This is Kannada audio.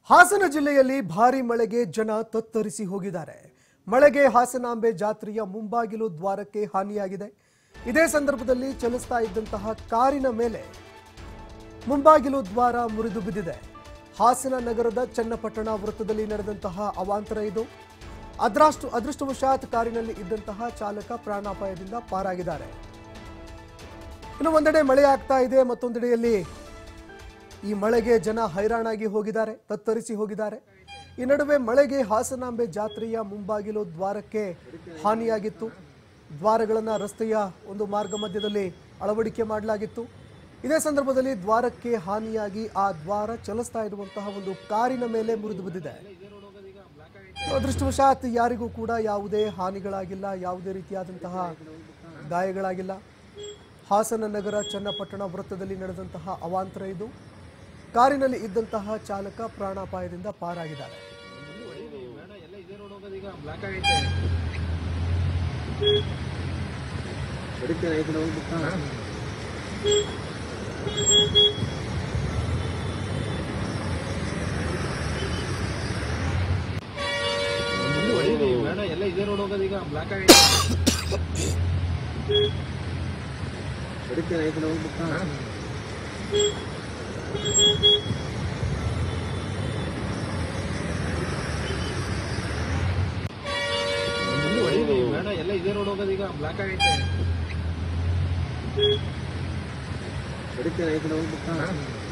ಹಾಸನ ಜಿಲ್ಲೆಯಲ್ಲಿ ಭಾರಿ ಮಳೆಗೆ ಜನ ತತ್ತರಿಸಿ ಹೋಗಿದ್ದಾರೆ ಮಳೆಗೆ ಹಾಸನಾಂಬೆ ಜಾತ್ರೆಯ ಮುಂಬಾಗಿಲು ದ್ವಾರಕ್ಕೆ ಹಾನಿಯಾಗಿದೆ ಇದೇ ಸಂದರ್ಭದಲ್ಲಿ ಚಲಿಸ್ತಾ ಇದ್ದಂತಹ ಕಾರಿನ ಮೇಲೆ ಮುಂಬಾಗಿಲು ದ್ವಾರ ಮುರಿದು ಬಿದ್ದಿದೆ ಹಾಸನ ನಗರದ ಚನ್ನಪಟ್ಟಣ ವೃತ್ತದಲ್ಲಿ ನಡೆದಂತಹ ಅವಾಂತರ ಇದು ಅದರಷ್ಟು ಅದೃಷ್ಟವಶಾತ್ ಕಾರಿನಲ್ಲಿ ಇದ್ದಂತಹ ಚಾಲಕ ಪ್ರಾಣಾಪಾಯದಿಂದ ಪಾರಾಗಿದ್ದಾರೆ ಇನ್ನು ಒಂದೆಡೆ ಮಳೆ ಆಗ್ತಾ ಇದೆ ಮತ್ತೊಂದೆಡೆಯಲ್ಲಿ ಈ ಮಳೆಗೆ ಜನ ಹೈರಾಣಾಗಿ ಹೋಗಿದ್ದಾರೆ ತತ್ತರಿಸಿ ಹೋಗಿದ್ದಾರೆ ಈ ನಡುವೆ ಮಳೆಗೆ ಹಾಸನಾಂಬೆ ಜಾತ್ರೆಯ ಮುಂಬಾಗಿಲು ದ್ವಾರಕ್ಕೆ ಹಾನಿಯಾಗಿತ್ತು ದ್ವಾರಗಳನ್ನು ರಸ್ತೆಯ ಒಂದು ಮಾರ್ಗ ಮಧ್ಯದಲ್ಲಿ ಅಳವಡಿಕೆ ಮಾಡಲಾಗಿತ್ತು ಇದೇ ಸಂದರ್ಭದಲ್ಲಿ ದ್ವಾರಕ್ಕೆ ಹಾನಿಯಾಗಿ ಆ ದ್ವಾರ ಚಲಿಸ್ತಾ ಇರುವಂತಹ ಒಂದು ಕಾರಿನ ಮೇಲೆ ಮುರಿದು ಬಿದ್ದಿದೆ ಅದೃಷ್ಟವಶಾತ್ ಯಾರಿಗೂ ಕೂಡ ಯಾವುದೇ ಹಾನಿಗಳಾಗಿಲ್ಲ ಯಾವುದೇ ರೀತಿಯಾದಂತಹ ಗಾಯಗಳಾಗಿಲ್ಲ ಹಾಸನ ನಗರ ಚನ್ನಪಟ್ಟಣ ವೃತ್ತದಲ್ಲಿ ನಡೆದಂತಹ ಅವಾಂತರ ಇದು ಕಾರಿನಲ್ಲಿ ಇದ್ದಂತಹ ಚಾಲಕ ಪ್ರಾಣಾಪಾಯದಿಂದ ಪಾರಾಗಿದ್ದಾರೆ ಹೊಡಿತೇನೆ ಐದು ದಿನ ಹೋಗ್ಬಿಟ್ಟು ಬೇಡ ಎಲ್ಲ ಇದೇ ರೋಡ್ ಹೋಗೋದು ಈಗ ಬ್ಲಾಕ್ ಆಗೈತೆ ಹೊಡಿತೇನೆ ಐದು ದಿನ ಹೋಗ್ಬಿಟ್ಟು ಮುಂದೆ ಹೊಡೀರಿ, ಬೇಡ ಎಲ್ಲ ಇದೇ ರೋಡ್ ಹೋಗೋದು ಈಗ ಬ್ಲಾಕ್ ಆಗೈತೆ ಹೊಡಿತೇನೆ ಐದು ದಿನ ಹೋಗ್ಬಿಟ್ಟು